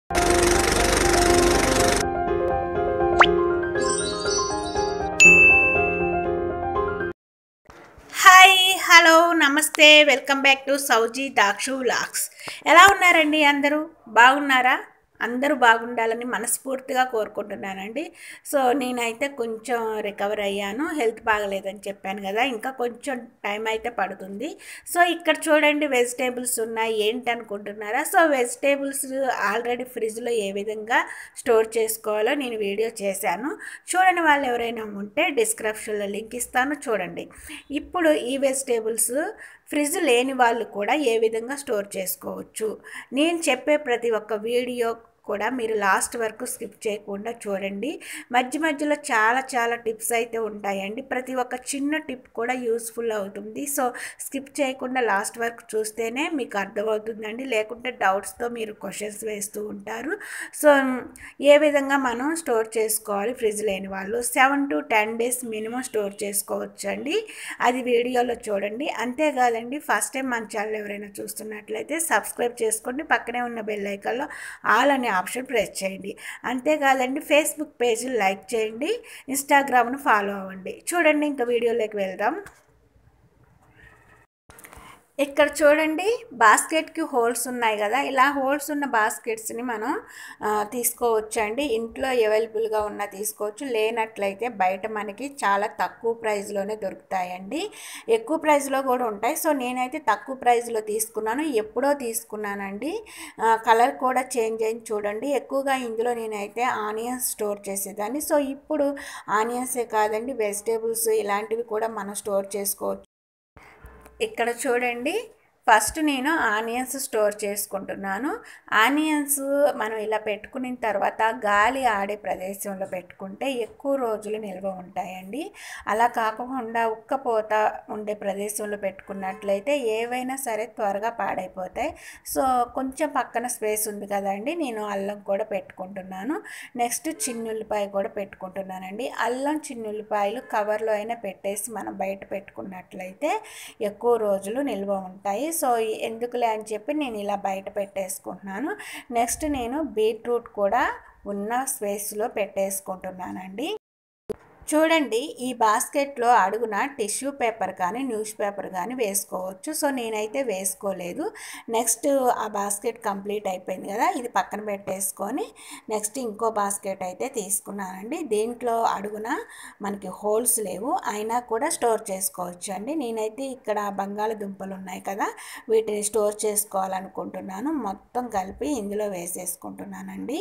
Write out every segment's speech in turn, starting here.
hi hello నమస్తే welcome back to Souji Dakshu vlogs ఎలా ఉన్నారండి అందరూ బాగున్నారా అందరూ బాగుండాలని మనస్ఫూర్తిగా కోరుకుంటున్నానండి సో నేనైతే కొంచెం రికవర్ అయ్యాను హెల్త్ బాగలేదని చెప్పాను కదా ఇంకా కొంచెం టైం అయితే పడుతుంది సో ఇక్కడ చూడండి వెజిటేబుల్స్ ఉన్నాయి ఏంటి అనుకుంటున్నారా సో వెజిటేబుల్స్ ఆల్రెడీ ఫ్రిడ్జ్లో ఏ విధంగా స్టోర్ చేసుకోవాలో నేను వీడియో చేశాను చూడని వాళ్ళు ఎవరైనా ఉంటే డిస్క్రిప్షన్లో లింక్ ఇస్తాను చూడండి ఇప్పుడు ఈ వెజిటేబుల్స్ ఫ్రిడ్జ్ లేని వాళ్ళు కూడా ఏ విధంగా స్టోర్ చేసుకోవచ్చు నేను చెప్పే ప్రతి ఒక్క వీడియో కూడా మీరు లాస్ట్ వరకు స్కిప్ చేయకుండా చూడండి మధ్య మధ్యలో చాలా చాలా టిప్స్ అయితే ఉంటాయండి ప్రతి ఒక్క చిన్న టిప్ కూడా యూస్ఫుల్ అవుతుంది సో స్కిప్ చేయకుండా లాస్ట్ వరకు చూస్తేనే మీకు అర్థమవుతుందండి లేకుంటే డౌట్స్తో మీరు క్వశ్చన్స్ వేస్తూ ఉంటారు సో ఏ విధంగా మనం స్టోర్ చేసుకోవాలి ఫ్రిడ్జ్ లేని వాళ్ళు seven to ten days minimum store చేసుకోవచ్చు అండి అది వీడియోలో చూడండి అంతేకాదండి ఫస్ట్ టైం మన ఛానల్ ఎవరైనా చూస్తున్నట్లయితే సబ్స్క్రైబ్ చేసుకోండి పక్కనే ఉన్న బెల్ ఐకాన్లో ఆల్ అనే ఆప్షన్ ప్రెస్ చేయండి అంతేకాదండి ఫేస్బుక్ పేజీ లైక్ చేయండి ఇన్స్టాగ్రామ్ను ఫాలో అవ్వండి చూడండి ఇంకా వీడియోలోకి వెళ్దాం ఇక్కడ చూడండి బాస్కెట్కి హోల్స్ ఉన్నాయి కదా ఇలా హోల్స్ ఉన్న బాస్కెట్స్ని మనం తీసుకోవచ్చు అండి ఇంట్లో అవైలబుల్గా ఉన్న తీసుకోవచ్చు లేనట్లయితే బయట మనకి చాలా తక్కువ ప్రైస్లోనే దొరుకుతాయండి ఎక్కువ ప్రైస్లో కూడా ఉంటాయి సో నేనైతే తక్కువ ప్రైస్లో తీసుకున్నాను ఎప్పుడో తీసుకున్నానండి కలర్ కూడా చేంజ్ అయింది చూడండి ఎక్కువగా ఇందులో నేనైతే ఆనియన్స్ స్టోర్ చేసేదాన్ని సో ఇప్పుడు ఆనియన్సే కాదండి వెజిటేబుల్స్ ఇలాంటివి కూడా మనం స్టోర్ చేసుకోవచ్చు ఇక్కడ చూడండి ఫస్ట్ నేను ఆనియన్స్ స్టోర్ చేసుకుంటున్నాను ఆనియన్స్ మనం ఇలా పెట్టుకున్న తర్వాత గాలి ఆడే ప్రదేశంలో పెట్టుకుంటే ఎక్కువ రోజులు నిల్వ ఉంటాయండి అలా కాకుండా ఉక్కపోత ఉండే ప్రదేశంలో పెట్టుకున్నట్లయితే ఏవైనా సరే త్వరగా పాడైపోతాయి సో కొంచెం పక్కన స్పేస్ ఉంది కదండి నేను అల్లం కూడా పెట్టుకుంటున్నాను నెక్స్ట్ చిన్నుల్లిపాయ కూడా పెట్టుకుంటున్నానండి అల్లం చిన్నుల్లిపాయలు కవర్లో అయినా పెట్టేసి మనం బయట పెట్టుకున్నట్లయితే ఎక్కువ రోజులు నిల్వ ఉంటాయి సో ఎందుకులే అని చెప్పి నేను ఇలా బయట పెట్టేసుకుంటున్నాను నెక్స్ట్ నేను బీట్రూట్ కూడా ఉన్న స్పేస్లో పెట్టేసుకుంటున్నానండి చూడండి ఈ బాస్కెట్లో అడుగున టిష్యూ పేపర్ కానీ న్యూస్ పేపర్ కానీ వేసుకోవచ్చు సో నేనైతే వేసుకోలేదు నెక్స్ట్ ఆ బాస్కెట్ కంప్లీట్ అయిపోయింది కదా ఇది పక్కన పెట్టేసుకొని నెక్స్ట్ ఇంకో బాస్కెట్ అయితే తీసుకున్నానండి దీంట్లో అడుగున మనకి హోల్స్ లేవు అయినా కూడా స్టోర్ చేసుకోవచ్చు అండి నేనైతే ఇక్కడ బంగాళదుంపలు ఉన్నాయి కదా వీటిని స్టోర్ చేసుకోవాలనుకుంటున్నాను మొత్తం కలిపి ఇందులో వేసేసుకుంటున్నానండి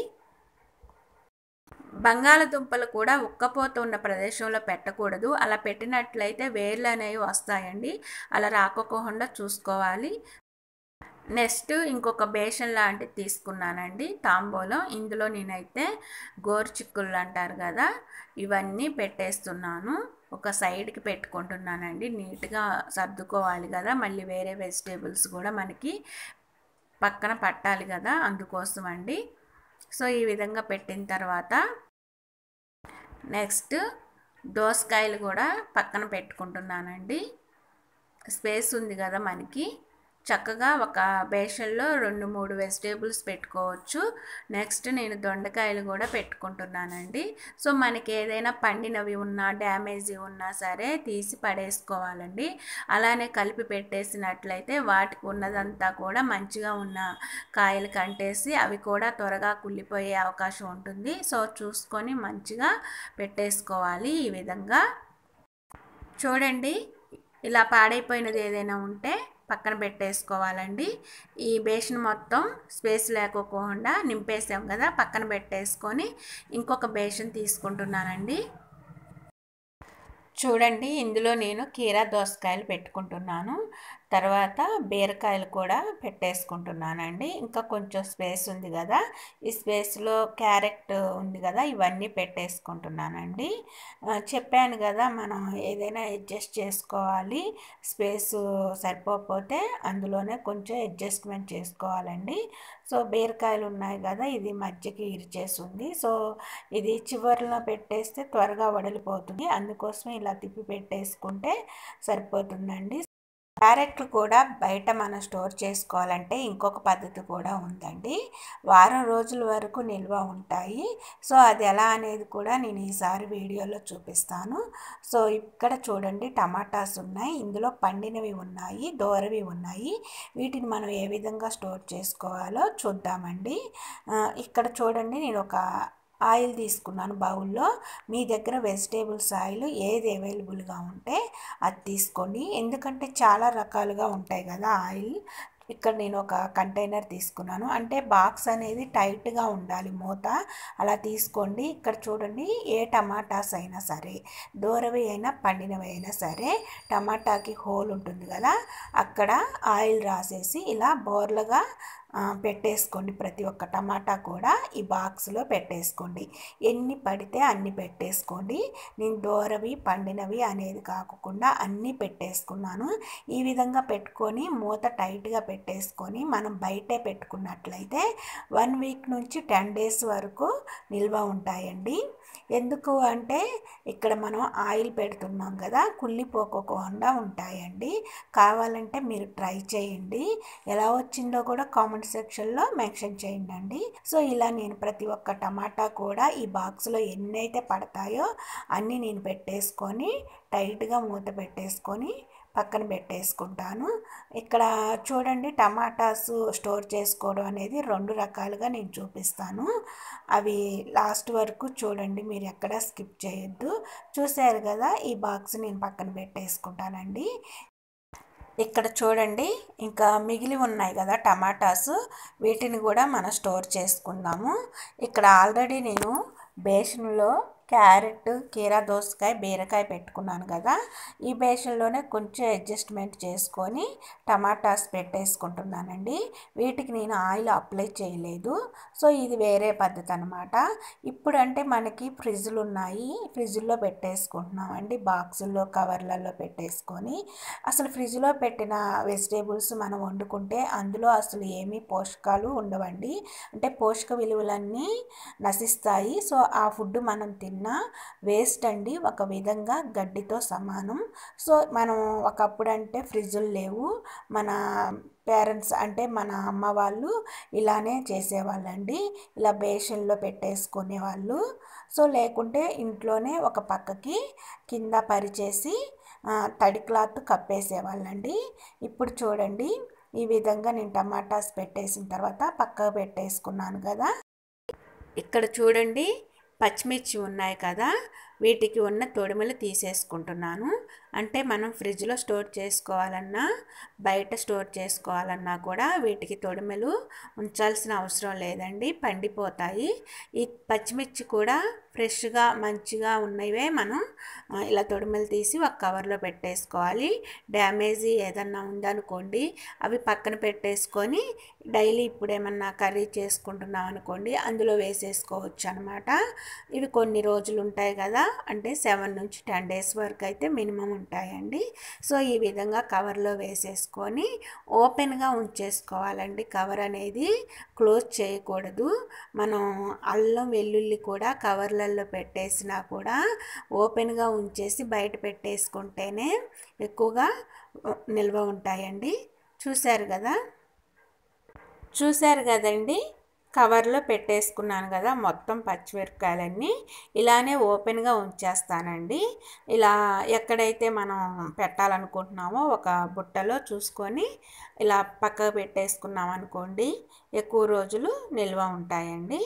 బంగాళదుంపలు కూడా ఉక్కపోత ఉన్న ప్రదేశంలో పెట్టకూడదు అలా పెట్టినట్లయితే వేర్లు అనేవి వస్తాయండి అలా రాకోకుండా చూసుకోవాలి నెక్స్ట్ ఇంకొక బేషన్ లాంటిది తీసుకున్నానండి తాంబూలం ఇందులో నేనైతే గోరుచిక్కుళ్ళు అంటారు కదా ఇవన్నీ పెట్టేస్తున్నాను ఒక సైడ్కి పెట్టుకుంటున్నానండి నీట్గా సర్దుకోవాలి కదా మళ్ళీ వేరే వెజిటేబుల్స్ కూడా మనకి పక్కన పట్టాలి కదా అందుకోసం అండి సో ఈ విధంగా పెట్టిన తర్వాత నెక్స్ట్ దోసకాయలు కూడా పక్కన పెట్టుకుంటున్నానండి స్పేస్ ఉంది కదా మనకి చక్కగా ఒక బేషన్లో రెండు మూడు వెజిటేబుల్స్ పెట్టుకోవచ్చు నెక్స్ట్ నేను దొండకాయలు కూడా పెట్టుకుంటున్నానండి సో మనకి ఏదైనా పండినవి ఉన్నా డ్యామేజ్ ఉన్నా సరే తీసి పడేసుకోవాలండి అలానే కలిపి పెట్టేసినట్లయితే వాటికి ఉన్నదంతా కూడా మంచిగా ఉన్న కాయలు కంటేసి అవి కూడా త్వరగా కుళ్ళిపోయే అవకాశం ఉంటుంది సో చూసుకొని మంచిగా పెట్టేసుకోవాలి ఈ విధంగా చూడండి ఇలా పాడైపోయినది ఏదైనా ఉంటే పక్కన పెట్టేసుకోవాలండి ఈ బేషన్ మొత్తం స్పేస్ లేకోకుండా నింపేసాం కదా పక్కన పెట్టేసుకొని ఇంకొక బేషన్ తీసుకుంటున్నానండి చూడండి ఇందులో నేను కీరా దోసకాయలు పెట్టుకుంటున్నాను తర్వాత బీరకాయలు కూడా పెట్టేసుకుంటున్నానండి ఇంకా కొంచెం స్పేస్ ఉంది కదా ఈ స్పేస్లో క్యారెట్ ఉంది కదా ఇవన్నీ పెట్టేసుకుంటున్నానండి చెప్పాను కదా మనం ఏదైనా అడ్జస్ట్ చేసుకోవాలి స్పేస్ సరిపోకపోతే అందులోనే కొంచెం అడ్జస్ట్మెంట్ చేసుకోవాలండి సో బీరకాయలు ఉన్నాయి కదా ఇది మధ్యకి ఇరిచేస్తుంది సో ఇది చివరిలో పెట్టేస్తే త్వరగా వడలిపోతుంది అందుకోసం ఇలా తిప్పి పెట్టేసుకుంటే సరిపోతుందండి క్యారెట్లు కూడా బయట మనం స్టోర్ చేసుకోవాలంటే ఇంకొక పద్ధతి కూడా ఉందండి వారం రోజుల వరకు నిల్వ ఉంటాయి సో అది ఎలా అనేది కూడా నేను ఈసారి వీడియోలో చూపిస్తాను సో ఇక్కడ చూడండి టమాటాస్ ఉన్నాయి ఇందులో పండినవి ఉన్నాయి దోరవి ఉన్నాయి వీటిని మనం ఏ విధంగా స్టోర్ చేసుకోవాలో చూద్దామండి ఆ, ఇక్కడ చూడండి నేను ఒక ఆయిల్ తీసుకున్నాను బౌల్లో మీ దగ్గర వెజిటేబుల్స్ ఆయిల్ ఏది అవైలబుల్గా ఉంటే అది తీసుకోండి ఎందుకంటే చాలా రకాలుగా ఉంటాయి కదా ఆయిల్ ఇక్కడ నేను ఒక కంటైనర్ తీసుకున్నాను అంటే బాక్స్ అనేది టైట్గా ఉండాలి మూత అలా తీసుకోండి ఇక్కడ చూడండి ఏ టమాటాస్ అయినా సరే దూరవి అయినా పండినవి అయినా సరే టమాటాకి హోల్ ఉంటుంది కదా అక్కడ ఆయిల్ రాసేసి ఇలా బోర్లుగా ఆ, పెట్టేసుకోండి ప్రతి ఒక్క టమాటా కూడా ఈ బాక్స్లో పెట్టేసుకోండి ఎన్ని పడితే అన్ని పెట్టేసుకోండి నేను దోరవి పండినవి అనేది కాకుండా అన్నీ పెట్టేసుకున్నాను ఈ విధంగా పెట్టుకొని మూత టైట్గా పెట్టేసుకొని మనం బయటే పెట్టుకున్నట్లయితే వన్ వీక్ నుంచి టెన్ డేస్ వరకు నిల్వ ఉంటాయండి ఎందుకు అంటే ఇక్కడ మనం ఆయిల్ పెడుతున్నాం కదా కుళ్ళిపోకోకుండా ఉంటాయండి కావాలంటే మీరు ట్రై చేయండి ఎలా వచ్చిందో కూడా కామెంట్ సెక్షన్లో మెన్షన్ చేయండి అండి సో ఇలా నేను ప్రతి ఒక్క టమాటా కూడా ఈ బాక్స్లో ఎన్నైతే పడతాయో అన్నీ నేను పెట్టేసుకొని టైట్గా మూత పెట్టేసుకొని పక్కన పెట్టేసుకుంటాను ఇక్కడ చూడండి టమాటాస్ స్టోర్ చేసుకోవడం అనేది రెండు రకాలుగా నేను చూపిస్తాను అవి లాస్ట్ వరకు చూడండి మీరు ఎక్కడ స్కిప్ చేయొద్దు చూశారు కదా ఈ బాక్స్ నేను పక్కన పెట్టేసుకుంటానండి ఇక్కడ చూడండి ఇంకా మిగిలి ఉన్నాయి కదా టమాటాస్ వీటిని కూడా మనం స్టోర్ చేసుకుందాము ఇక్కడ ఆల్రెడీ నేను బేషన్లో క్యారెట్ కీరా దోసకాయ బీరకాయ పెట్టుకున్నాను కదా ఈ బేషన్లోనే కొంచెం అడ్జస్ట్మెంట్ చేసుకొని టమాటాస్ పెట్టేసుకుంటున్నానండి వీటికి నేను ఆయిల్ అప్లై చేయలేదు సో ఇది వేరే పద్ధతి అనమాట ఇప్పుడంటే మనకి ఫ్రిడ్జ్లు ఉన్నాయి ఫ్రిడ్జ్లో పెట్టేసుకుంటున్నామండి బాక్సుల్లో కవర్లలో పెట్టేసుకొని అసలు ఫ్రిడ్జ్లో పెట్టిన వెజిటేబుల్స్ మనం వండుకుంటే అందులో అసలు ఏమీ పోషకాలు ఉండవండి అంటే పోషక విలువలన్నీ నశిస్తాయి సో ఆ ఫుడ్ మనం తిన్నా వేస్ట్ అండి ఒక విధంగా గడ్డితో సమానం సో మనం ఒకప్పుడు అంటే ఫ్రిడ్జులు లేవు మన పేరెంట్స్ అంటే మన అమ్మ వాళ్ళు ఇలానే చేసేవాళ్ళండి ఇలా బేషన్లో పెట్టేసుకునేవాళ్ళు సో లేకుంటే ఇంట్లోనే ఒక పక్కకి కింద పరిచేసి ఆ, తడి క్లాత్ కప్పేసేవాళ్ళండి ఇప్పుడు చూడండి ఈ విధంగా నేను టమాటాస్ పెట్టేసిన తర్వాత పక్కకు పెట్టేసుకున్నాను కదా ఇక్కడ చూడండి పచ్చిమిర్చి ఉన్నాయి కదా వీటికి ఉన్న తొడిమలు తీసేసుకుంటున్నాను అంటే మనం ఫ్రిడ్జ్లో స్టోర్ చేసుకోవాలన్నా బయట స్టోర్ చేసుకోవాలన్నా కూడా వీటికి తొడిమలు ఉంచాల్సిన అవసరం లేదండి పండిపోతాయి ఈ పచ్చిమిర్చి కూడా ఫ్రెష్గా మంచిగా ఉన్నవే మనం ఆ, ఇలా తొడిమలు తీసి ఒక కవర్లో పెట్టేసుకోవాలి డ్యామేజీ ఏదన్నా ఉందనుకోండి అవి పక్కన పెట్టేసుకొని డైలీ ఇప్పుడు ఏమన్నా కర్రీ చేసుకుంటున్నాం అనుకోండి అందులో వేసేసుకోవచ్చు అనమాట ఇవి కొన్ని రోజులు ఉంటాయి కదా అంటే సెవెన్ నుంచి టెన్ డేస్ వరకు అయితే మినిమం ఉంటాయండి సో ఈ విధంగా కవర్లో వేసేసుకొని ఓపెన్గా ఉంచేసుకోవాలండి కవర్ అనేది క్లోజ్ చేయకూడదు మనం అల్లం వెల్లుల్లి కూడా కవర్లలో పెట్టేసినా కూడా ఓపెన్గా ఉంచేసి బయట పెట్టేసుకుంటేనే ఎక్కువగా నిల్వ ఉంటాయండి చూశారు కదా చూశారు కదండి కవర్లో పెట్టేసుకున్నాను కదా మొత్తం పచ్చిమిరపకాయలన్నీ ఇలానే ఓపెన్గా ఉంచేస్తానండి ఇలా ఎక్కడైతే మనం పెట్టాలనుకుంటున్నామో ఒక బుట్టలో చూసుకొని ఇలా పక్కకు పెట్టేసుకున్నాం అనుకోండి ఎక్కువ రోజులు నిల్వ ఉంటాయండి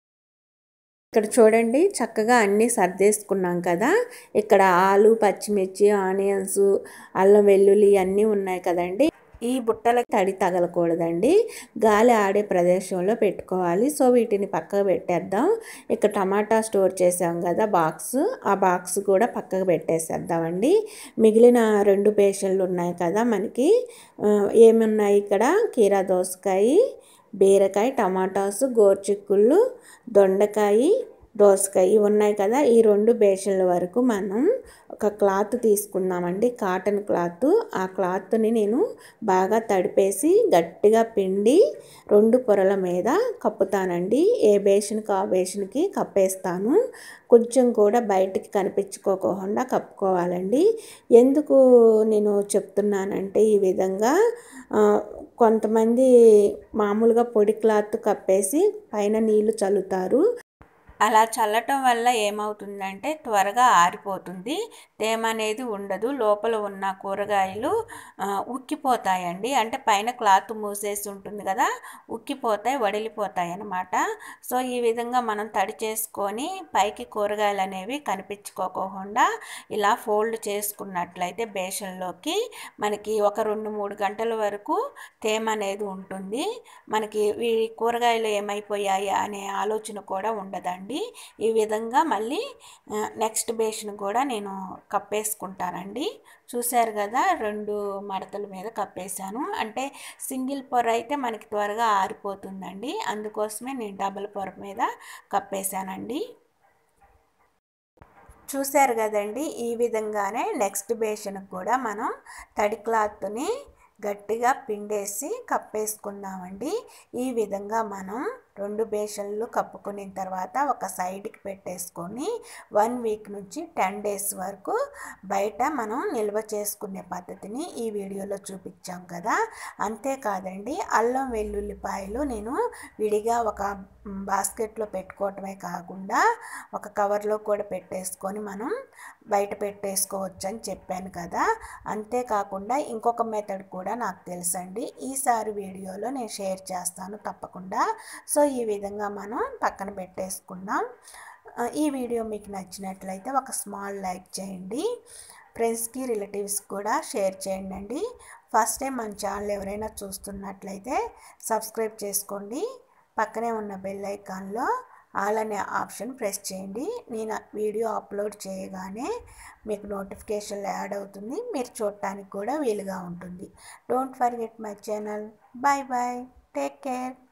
ఇక్కడ చూడండి చక్కగా అన్నీ సర్దేసుకున్నాం కదా ఇక్కడ ఆలు పచ్చిమిర్చి ఆనియన్స్ అల్లం వెల్లుల్లి అన్నీ ఉన్నాయి కదండి ఈ బుట్టలకు తడి తగలకూడదండి గాలి ఆడే ప్రదేశంలో పెట్టుకోవాలి సో వీటిని పక్కకు పెట్టేద్దాం ఇక్కడ టమాటా స్టోర్ చేసాం కదా బాక్స్ ఆ బాక్స్ కూడా పక్కకు పెట్టేసేద్దామండి మిగిలిన రెండు పేషన్లు ఉన్నాయి కదా మనకి ఆ, ఏమున్నాయి ఇక్కడ కీరా దోసకాయ బీరకాయ టమాటాస్ గోర్చిక్కుళ్ళు దొండకాయ దోసకాయ ఇవి ఉన్నాయి కదా ఈ రెండు బేషన్ల వరకు మనం ఒక క్లాత్ తీసుకున్నామండి కాటన్ క్లాత్ ఆ క్లాత్ని నేను బాగా తడిపేసి గట్టిగా పిండి రెండు పొరల మీద కప్పుతానండి ఏ బేషన్కి ఆ బేషన్కి కప్పేస్తాను కొంచెం కూడా బయటికి కనిపించుకోకుండా కప్పుకోవాలండి ఎందుకు నేను చెప్తున్నానంటే ఈ విధంగా కొంతమంది మామూలుగా పొడి క్లాత్ కప్పేసి పైన నీళ్లు చల్లుతారు అలా చల్లటం వల్ల ఏమవుతుందంటే త్వరగా ఆరిపోతుంది తేమ అనేది ఉండదు లోపల ఉన్న కూరగాయలు ఉక్కిపోతాయండి అంటే పైన క్లాత్ మూసేసి ఉంటుంది కదా ఉక్కిపోతాయి వడిలిపోతాయి అన్నమాట సో ఈ విధంగా మనం తడి చేసుకొని పైకి కూరగాయలు అనేవి కనిపించుకోకుండా ఇలా ఫోల్డ్ చేసుకున్నట్లయితే బేషన్లోకి మనకి ఒక రెండు మూడు గంటల వరకు తేమ అనేది ఉంటుంది మనకి ఈ కూరగాయలు ఏమైపోయాయి అనే ఆలోచన కూడా ఉండదండి ఈ విధంగా మళ్ళీ నెక్స్ట్ బేషన్ కూడా నేను కప్పేసుకుంటానండి చూశారు కదా రెండు మడతల మీద కప్పేశాను అంటే సింగిల్ పొర అయితే మనకి త్వరగా ఆరిపోతుందండి అందుకోసమే నేను డబుల్ పొర మీద కప్పేశానండి చూశారు కదండి ఈ విధంగానే నెక్స్ట్ బేషన్కి కూడా మనం తడి క్లాత్ని గట్టిగా పిండేసి కప్పేసుకుందామండి ఈ విధంగా మనం రెండు బేషన్లు కప్పుకున్న తర్వాత ఒక సైడ్కి పెట్టేసుకొని వన్ వీక్ నుంచి టెన్ డేస్ వరకు బయట మనం నిల్వ చేసుకునే పద్ధతిని ఈ వీడియోలో చూపించాం కదా అంతేకాదండి అల్లం వెల్లుల్లిపాయలు నేను విడిగా ఒక బాస్కెట్లో పెట్టుకోవటమే కాకుండా ఒక కవర్లో కూడా పెట్టేసుకొని మనం బయట పెట్టేసుకోవచ్చు అని చెప్పాను కదా అంతేకాకుండా ఇంకొక మెథడ్ కూడా నాకు తెలుసండి ఈసారి వీడియోలో నేను షేర్ చేస్తాను తప్పకుండా సో ఈ విధంగా మనం పక్కన పెట్టేసుకుందాం ఈ వీడియో మీకు నచ్చినట్లయితే ఒక స్మాల్ లైక్ చేయండి ఫ్రెండ్స్కి రిలేటివ్స్ కూడా షేర్ చేయండి అండి ఫస్ట్ టైం మన ఛానల్ ఎవరైనా చూస్తున్నట్లయితే సబ్స్క్రైబ్ చేసుకోండి పక్కనే ఉన్న బెల్ ఐకాన్లో ఆల్ అనే ఆప్షన్ ప్రెస్ చేయండి నేను వీడియో అప్లోడ్ చేయగానే మీకు నోటిఫికేషన్ యాడ్ అవుతుంది మీరు చూడటానికి కూడా వీలుగా ఉంటుంది don't forget my channel bye bye take care